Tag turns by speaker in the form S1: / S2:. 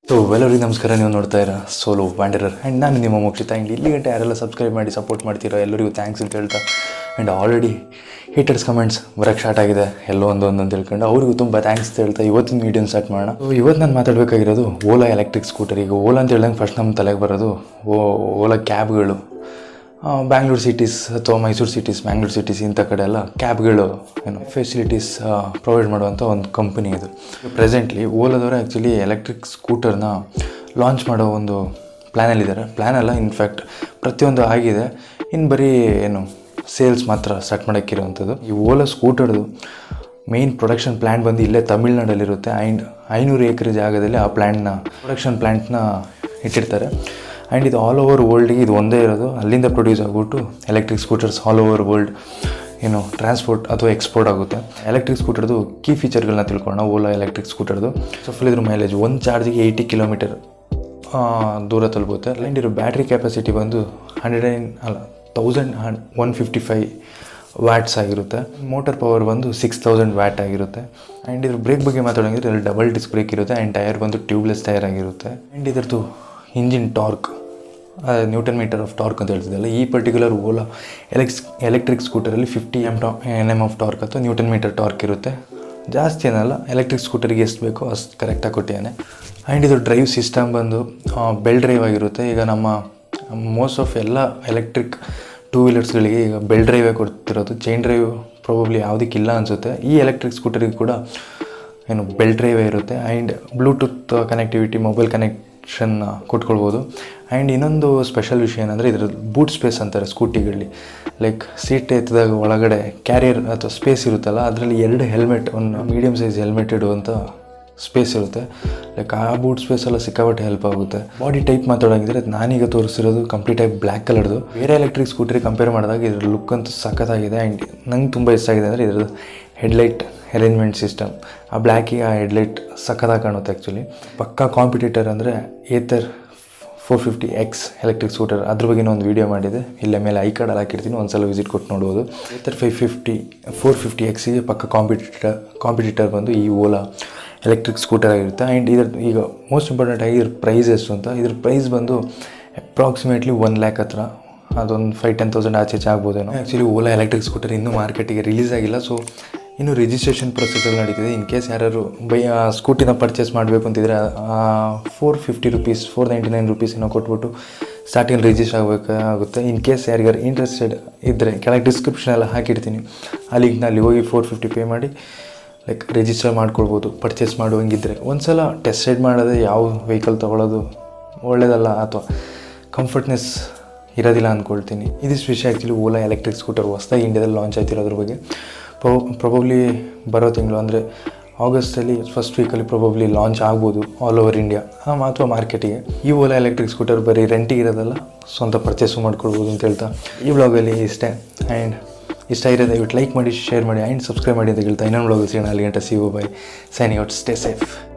S1: so ಎಲ್ಲರಿಗೂ ನಮಸ್ಕಾರ ನೀವು ನೋಡ್ತಾ ಇರೋ ಸೋಲೋ ವ್ಯಾಂಡರರ್ ಆ್ಯಂಡ್ ನಾನು ನಿಮ್ಮ ಮೋಕ್ಷಿತ ಆ್ಯಂಡ್ ಇಲ್ಲಿ ಗಂಟೆ ಯಾರೆಲ್ಲ ಸಬ್ಸ್ಕ್ರೈಬ್ ಮಾಡಿ ಸಪೋರ್ಟ್ ಮಾಡ್ತೀರೋ ಎಲ್ಲರಿಗೂ ಥ್ಯಾಂಕ್ಸ್ ಅಂತ ಹೇಳ್ತಾ ಆ್ಯಂಡ್ ಆಲ್ರೆಡಿ ಹೀಟರ್ಸ್ ಕಮೆಂಟ್ಸ್ ಬರೋಕ್ಕೆ ಸ್ಟಾರ್ಟ್ ಆಗಿದೆ ಎಲ್ಲೋ ಒಂದು ಒಂದು ಅಂತ ಹೇಳ್ಕೊಂಡು ಅವ್ರಿಗೂ ತುಂಬ ಥ್ಯಾಂಕ್ಸ್ ಅಂತ ಹೇಳ್ತಾ ಇವತ್ತಿನ ವೀಡಿಯೋನ ಸ್ಟಾರ್ಟ್ ಮಾಡೋಣ ಸೊ ಇವತ್ತು ನಾನು ಮಾತಾಡಬೇಕಾಗಿರೋದು ಓಲಾ ಎಲೆಕ್ಟ್ರಿಕ್ ಸ್ಕೂಟರ್ ಈಗ ಓಲಾ ಅಂತ ಹೇಳ್ದಂಗೆ ಫಸ್ಟ್ ನಮ್ಮ ತಲೆಗೆ ಬರೋದು ಓ ಓಲಾ ಕ್ಯಾಬ್ಗಳು ಬ್ಯಾಂಗ್ಳೂರು ಸಿಟೀಸ್ ಅಥವಾ ಮೈಸೂರು ಸಿಟೀಸ್ ಬ್ಯಾಂಗ್ಳೂರು ಸಿಟೀಸ್ ಇಂಥ ಕಡೆ ಎಲ್ಲ ಕ್ಯಾಬ್ಗಳು ಏನು ಫೆಸಿಲಿಟೀಸ್ ಪ್ರೊವೈಡ್ ಮಾಡುವಂಥ ಒಂದು ಕಂಪನಿ ಇದು ಪ್ರೆಸೆಂಟ್ಲಿ ಓಲಾದವರು ಆ್ಯಕ್ಚುಲಿ ಎಲೆಕ್ಟ್ರಿಕ್ ಸ್ಕೂಟರ್ನ ಲಾಂಚ್ ಮಾಡೋ ಒಂದು ಪ್ಲ್ಯಾನಲ್ಲಿದ್ದಾರೆ ಪ್ಲ್ಯಾನ್ ಅಲ್ಲ ಇನ್ಫ್ಯಾಕ್ಟ್ ಪ್ರತಿಯೊಂದು ಆಗಿದೆ ಇನ್ನು ಬರೀ ಏನು ಸೇಲ್ಸ್ ಮಾತ್ರ ಸ್ಟಾರ್ಟ್ ಮಾಡೋಕ್ಕಿರೋವಂಥದ್ದು ಈ ಓಲಾ ಸ್ಕೂಟರ್ದು ಮೇಯ್ನ್ ಪ್ರೊಡಕ್ಷನ್ ಪ್ಲ್ಯಾಂಟ್ ಬಂದು ಇಲ್ಲೇ ತಮಿಳ್ನಾಡಲ್ಲಿರುತ್ತೆ ಆ್ಯಂಡ್ ಐನೂರು ಎಕರೆ ಜಾಗದಲ್ಲಿ ಆ ಪ್ಲ್ಯಾಂಟ್ನ ಪ್ರೊಡಕ್ಷನ್ ಪ್ಲ್ಯಾಂಟ್ನ ಇಟ್ಟಿರ್ತಾರೆ ಆ್ಯಂಡ್ ಇದು ಆಲ್ ಓವರ್ ವರ್ಲ್ಡ್ಗೆ ಇದು ಒಂದೇ ಇರೋದು ಅಲ್ಲಿಂದ ಪ್ರೊಡ್ಯೂಸ್ ಆಗಿಬಿಟ್ಟು electric scooters all over world ಏನು ಟ್ರಾನ್ಸ್ಪೋರ್ಟ್ ಅಥವಾ ಎಕ್ಸ್ಪೋರ್ಟ್ ಆಗುತ್ತೆ ಎಲೆಕ್ಟ್ರಿಕ್ ಸ್ಕೂಟರ್ದು ಕೀ ಫೀಚರ್ಗಳನ್ನ ತಿಳ್ಕೊಳ್ಳೋಣ ಓಲಾ ಎಲೆಕ್ಟ್ರಿಕ್ ಸ್ಕೂಟರ್ದು ಸೊ ಫುಲ್ ಇದ್ರ ಮೈಲೇಜ್ ಒಂದು ಚಾರ್ಜಿಗೆ ಏಯ್ಟಿ ಕಿಲೋಮೀಟರ್ ದೂರ ತಲುಪುತ್ತೆ ಆ್ಯಂಡ್ ಇರೋ ಬ್ಯಾಟ್ರಿ ಕೆಪಾಸಿಟಿ ಬಂದು ಹಂಡ್ರೆಡ್ ಆ್ಯಂಡ್ ಅಲ್ಲ ತೌಸಂಡ್ ಹನ್ ಒನ್ ಫಿಫ್ಟಿ ಫೈ ವ್ಯಾಟ್ಸ್ ಆಗಿರುತ್ತೆ ಮೋಟರ್ ಪವರ್ ಬಂದು ಸಿಕ್ಸ್ ತೌಸಂಡ್ ವ್ಯಾಟ್ ಆಗಿರುತ್ತೆ ಆ್ಯಂಡ್ ಇದ್ರ ಬ್ರೇಕ್ ಬಗ್ಗೆ ಮಾತಾಡೋಂಗಿದ್ರೆ ಇಲ್ಲಿ ಡಬಲ್ ಡಿಸ್ಕ್ ಬ್ರೇಕ್ ಇರುತ್ತೆ ಆ್ಯಂಡ್ ಟೈರ್ ಬಂದು ಟ್ಯೂಬ್ಲೆಸ್ ಟೈರ್ ಆಗಿರುತ್ತೆ ಆ್ಯಂಡ್ ಇದ್ರದ್ದು engine torque newton metre of torque ಅಂತ ಹೇಳ್ತಿದ್ದಲ್ಲ ಈ ಪರ್ಟಿಕ್ಯುಲರ್ ಓಲಾ ಎಲೆಕ್ಸ್ ಎಲೆಕ್ಟ್ರಿಕ್ ಸ್ಕೂಟರಲ್ಲಿ ಫಿಫ್ಟಿ ಎಮ್ ಟಾ ಎನ್ ಎಮ್ ಆಫ್ ಟಾರ್ಕ್ ಅಥವಾ ನ್ಯೂಟನ್ ಮೀಟರ್ ಟಾರ್ಕ್ ಇರುತ್ತೆ ಜಾಸ್ತಿ ಏನಲ್ಲ ಎಲೆಕ್ಟ್ರಿಕ್ ಸ್ಕೂಟರ್ಗೆ ಎಷ್ಟು ಬೇಕೋ ಅಷ್ಟು ಕರೆಕ್ಟಾಗಿ ಕೊಟ್ಟಿದ್ದಾನೆ ಆ್ಯಂಡ್ ಇದು ಡ್ರೈವ್ ಸಿಸ್ಟಮ್ ಬಂದು ಬೆಲ್ ಡ್ರೈವ್ ಆಗಿರುತ್ತೆ ಈಗ ನಮ್ಮ ಮೋಸ್ಟ್ ಆಫ್ ಎಲ್ಲ ಎಲೆಕ್ಟ್ರಿಕ್ ಟೂ ವೀಲರ್ಸ್ಗಳಿಗೆ ಈಗ ಬೆಲ್ ಡ್ರೈವೇ ಕೊಡ್ತಿರೋದು ಚೈನ್ ಡ್ರೈವ್ ಪ್ರಾಬಬ್ಲಿ ಯಾವುದಕ್ಕಿಲ್ಲ ಅನಿಸುತ್ತೆ ಈ ಎಲೆಕ್ಟ್ರಿಕ್ ಸ್ಕೂಟರಿಗೆ ಕೂಡ ಏನು ಬೆಲ್ ಡ್ರೈವೇ ಇರುತ್ತೆ and bluetooth connectivity mobile connection ಕೊಟ್ಕೊಳ್ಬೋದು ಆ್ಯಂಡ್ ಇನ್ನೊಂದು ಸ್ಪೆಷಲ್ ವಿಷಯ ಏನಂದರೆ ಇದ್ರ ಬೂಟ್ ಸ್ಪೇಸ್ ಅಂತಾರೆ ಸ್ಕೂಟಿಗಳಲ್ಲಿ ಲೈಕ್ ಸೀಟ್ ಎತ್ತಿದಾಗ ಒಳಗಡೆ ಕ್ಯಾರಿಯರ್ ಅಥವಾ ಸ್ಪೇಸ್ ಇರುತ್ತಲ್ಲ ಅದರಲ್ಲಿ ಎರಡು ಹೆಲ್ಮೆಟ್ ಒಂದು ಮೀಡಿಯಮ್ ಸೈಜ್ ಹೆಲ್ಮೆಟ್ ಇಡುವಂಥ ಸ್ಪೇಸ್ ಇರುತ್ತೆ ಲೈಕ್ ಆ ಬೂಟ್ ಸ್ಪೇಸ್ ಎಲ್ಲ ಸಿಕ್ಕಾಪಟ್ಟೆ ಹೆಲ್ಪ್ ಆಗುತ್ತೆ ಬಾಡಿ ಟೈಪ್ ಮಾತಾಡೋಂಗಿದ್ರೆ ನಾನೀಗ ತೋರಿಸಿರೋದು ಕಂಪ್ಲೀಟ್ ಆಗಿ ಬ್ಲ್ಯಾಕ್ ಕಲರ್ದು ಬೇರೆ ಎಲೆಕ್ಟ್ರಿಕ್ ಸ್ಕೂಟ್ರಿಗೆ ಕಂಪೇರ್ ಮಾಡಿದಾಗ ಇದ್ರ ಲುಕ್ ಅಂತೂ ಸಖತ್ತಾಗಿದೆ ಆ್ಯಂಡ್ ನಂಗೆ ತುಂಬ ಇಷ್ಟ ಆಗಿದೆ ಅಂದರೆ ಇದ್ರದ್ದು ಹೆಡ್ಲೈಟ್ ಅರೇಂಜ್ಮೆಂಟ್ ಸಿಸ್ಟಮ್ ಆ ಬ್ಲ್ಯಾಕಿಗೆ ಆ ಹೆಡ್ಲೈಟ್ ಸಖತ್ತಾಗಿ ಕಾಣುತ್ತೆ ಆ್ಯಕ್ಚುಲಿ ಪಕ್ಕಾ ಕಾಂಪಿಟೇಟರ್ ಅಂದರೆ Ather four fifty X electric scooter ಅದ್ರ ಬಗ್ಗೆ ಒಂದು ವೀಡಿಯೋ ಮಾಡಿದೆ ಇಲ್ಲೇ ಮೇಲೆ ಐ ಕಾರ್ಡಲ್ಲಿ ಹಾಕಿರ್ತೀನಿ ಒಂದು ಸಲ ವಿಸಿಟ್ ಕೊಟ್ಟು ನೋಡ್ಬೋದು Ather five fifty four fifty ಎಕ್ಸಿಗೆ ಪಕ್ಕ ಕಾಂಪಿಟೇಟರ್ ಕಾಂಪಿಟೇಟರ್ ಬಂದು ಈ ಓಲಾ ಎಲೆಕ್ಟ್ರಿಕ್ ಸ್ಕೂಟರ್ ಆಗಿರುತ್ತೆ ಆ್ಯಂಡ್ ಇದ್ರ ಈಗ ಮೋಸ್ಟ್ ಇಂಪಾರ್ಟೆಂಟ್ ಆಗಿ ಇದ್ರ ಪ್ರೈಸ್ ಎಷ್ಟು ಅಂತ ಇದ್ರ ಪ್ರೈಸ್ ಬಂದು ಅಪ್ರಾಕ್ಸಿಮೇಟ್ಲಿ ಒನ್ ಲ್ಯಾಕ್ ಹತ್ರ ಅದೊಂದು ಫೈವ್ ಟೆನ್ ತೌಸಂಡ್ ಆಚೆ ಈಚೆ ಆಗ್ಬೋದೇನೋ ಆ್ಯಕ್ಚುಲಿ ಓಲಾ ಎಲೆಕ್ಟ್ರಿಕ್ ಸ್ಕೂಟರ್ ಇನ್ನೂ ಮಾರ್ಕೆಟಿಗೆ ರಿಲೀಸ್ ಆಗಿಲ್ಲ ಸೊ ಇನ್ನು ರಿಜಿಸ್ಟ್ರೇಷನ್ ಪ್ರೊಸೆಸಲ್ಲಿ ನಡೀತಿದೆ ಇನ್ ಕೇಸ್ ಯಾರು ಬೈ ಆ ಸ್ಕೂಟಿನ ಪರ್ಚೇಸ್ ಮಾಡಬೇಕು ಅಂತಿದ್ರೆ four fifty rupees four ninety nine rupees ಏನೋ ಕೊಟ್ಬಿಟ್ಟು ಸ್ಟಾರ್ಟಿಂಗ್ ರಿಜಿಸ್ಟರ್ ಆಗಬೇಕಾಗುತ್ತೆ ಇನ್ ಕೇಸ್ ಯಾರಿಗಾರು ಇಂಟ್ರೆಸ್ಟೆಡ್ ಇದ್ದರೆ ಕೆಳಗೆ ಡಿಸ್ಕ್ರಿಪ್ಷನ್ ಎಲ್ಲ ಹಾಕಿರ್ತೀನಿ ಆ ಲಿಂಕ್ನ ಅಲ್ಲಿ ಹೋಗಿ ಫೋರ್ ಫಿಫ್ಟಿ ಪೇ ಮಾಡಿ ಲೈಕ್ ರಿಜಿಸ್ಟರ್ ಮಾಡ್ಕೊಳ್ಬೋದು ಪರ್ಚೇಸ್ ಮಾಡುವಂಗಿದ್ರೆ ಒಂದು ಸಲ ಟೆಸ್ಟ್ ರೈಡ್ ಮಾಡೋದೇ ಯಾವ ವೆಹಿಕಲ್ ತೊಗೊಳೋದು ಒಳ್ಳೇದಲ್ಲ ಅಥವಾ ಕಂಫರ್ಟ್ನೆಸ್ ಇರೋದಿಲ್ಲ ಅಂದ್ಕೊಳ್ತೀನಿ ಇದಿಷ್ಟು ವಿಷಯ ಆ್ಯಕ್ಚುಲಿ ಓಲಾ ಎಲೆಕ್ಟ್ರಿಕ್ ಸ್ಕೂಟರ್ ಹೊಸದಾಗಿ ಇಂಡಿಯಾದಲ್ಲಿ ಲಾಂಚ್ ಆಯ್ತಿರೋದ್ರ ಬಗ್ಗೆ ಪ್ರೊ ಪ್ರೊಬಬ್ಲಿ ಬರೋ ತಿಂಗಳು ಅಂದರೆ ಆಗಸ್ಟಲ್ಲಿ ಫಸ್ಟ್ ವೀಕಲ್ಲಿ ಪ್ರೊಬಬ್ಲಿ ಲಾಂಚ್ ಆಗ್ಬೋದು ಆಲ್ ಓವರ್ ಇಂಡಿಯಾ ಅಥವಾ ಮಾರ್ಕೆಟಿಗೆ ಈ ಓಲಾ ಎಲೆಕ್ಟ್ರಿಕ್ ಸ್ಕೂಟರ್ ಬರೀ ರೆಂಟಿಗೆ ಇರೋದಲ್ಲ ಸ್ವಂತ ಪರ್ಚೇಸು ಮಾಡ್ಕೊಳ್ಬೋದು ಅಂತ ಹೇಳ್ತಾ ಈ ಬ್ಲಾಗಲ್ಲಿ ಇಷ್ಟೇ ಆ್ಯಂಡ್ ಇಷ್ಟ ಇರೋ ದಯವಿಟ್ಟು ಲೈಕ್ ಮಾಡಿ ಶೇರ್ ಮಾಡಿ ಆ್ಯಂಡ್ ಸಬ್ಸ್ಕ್ರೈಬ್ ಮಾಡಿ ಅಂತ ಹೇಳ್ತಾ ಇನ್ನೊಂದು ಬ್ಲಾಗ್ ಸಿಗೋಣ ಅಲ್ಲಿ ಗಂಟೆ ಸಿ ಓ bye signing out stay safe